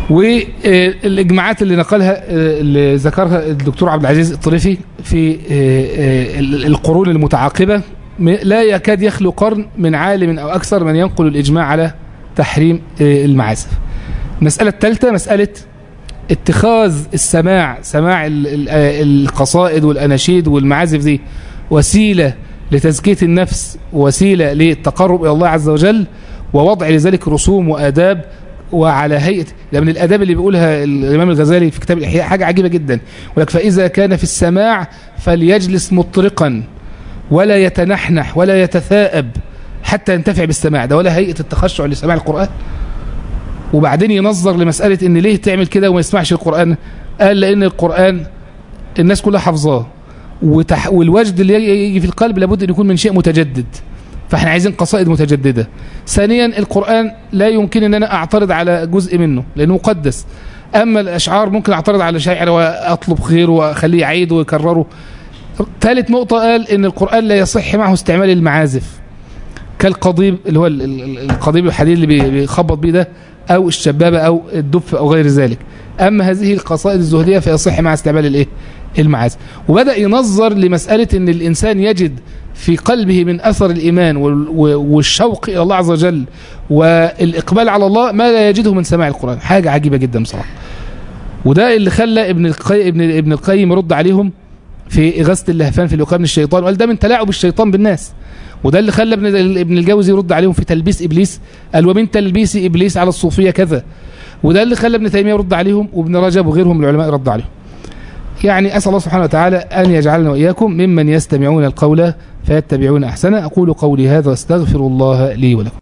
والإجماعات اللي نقلها اللي ذكرها الدكتور عبد العزيز الطريفي في القرون المتعاقبة لا يكاد يخلو قرن من عالم أو أكثر من ينقل الإجماع على تحريم المعازف المسألة الثالثة مسألة اتخاذ السماع سماع القصائد والأناشيد والمعازف دي وسيلة لتزكية النفس وسيلة للتقرب إلى الله عز وجل ووضع لذلك رسوم وآداب وعلى هيئة ده من الآداب اللي بيقولها الإمام الغزالي في كتاب الإحياء حاجة عجيبة جدا ولك فإذا كان في السماع فليجلس مطرقا ولا يتنحنح ولا يتثاءب حتى ينتفع بالسماع ده ولا هيئة التخشع لسماع القرآن وبعدين ينظر لمسألة ان ليه تعمل كده وما يسمعش القرآن قال لأن القرآن الناس كلها حافظاه وتح... والوجد اللي يجي في القلب لابد أن يكون من شيء متجدد فاحنا عايزين قصائد متجددة ثانيا القرآن لا يمكن ان انا اعترض على جزء منه لانه مقدس اما الاشعار ممكن اعترض على شاعر واطلب خيره واخليه يعيد ويكرره ثالث نقطة قال ان القرآن لا يصح معه استعمال المعازف كالقضيب اللي هو القضيب الحديد اللي بيخبط بيه ده او الشبابة او الدف او غير ذلك اما هذه القصائد الزهدية فيصح مع استعمال الايه المعازف وبدأ ينظر لمسألة ان الانسان يجد في قلبه من أثر الإيمان والشوق إلى الله عز وجل والإقبال على الله ما لا يجده من سماع القرآن حاجة عجيبة جدا بصراحة وده اللي خلى ابن القيم ابن, ابن القيم يرد عليهم في إغاثة اللهفان في الوقاء من الشيطان وقال ده من تلاعب الشيطان بالناس وده اللي خلى ابن ابن الجوزي يرد عليهم في تلبيس إبليس قال ومن تلبيس إبليس على الصوفية كذا وده اللي خلى ابن تيمية يرد عليهم وابن رجب وغيرهم من العلماء يرد عليهم يعني أسأل الله سبحانه وتعالى أن يجعلنا وإياكم ممن يستمعون القول فيتبعون أحسنه أقول قولي هذا واستغفر الله لي ولكم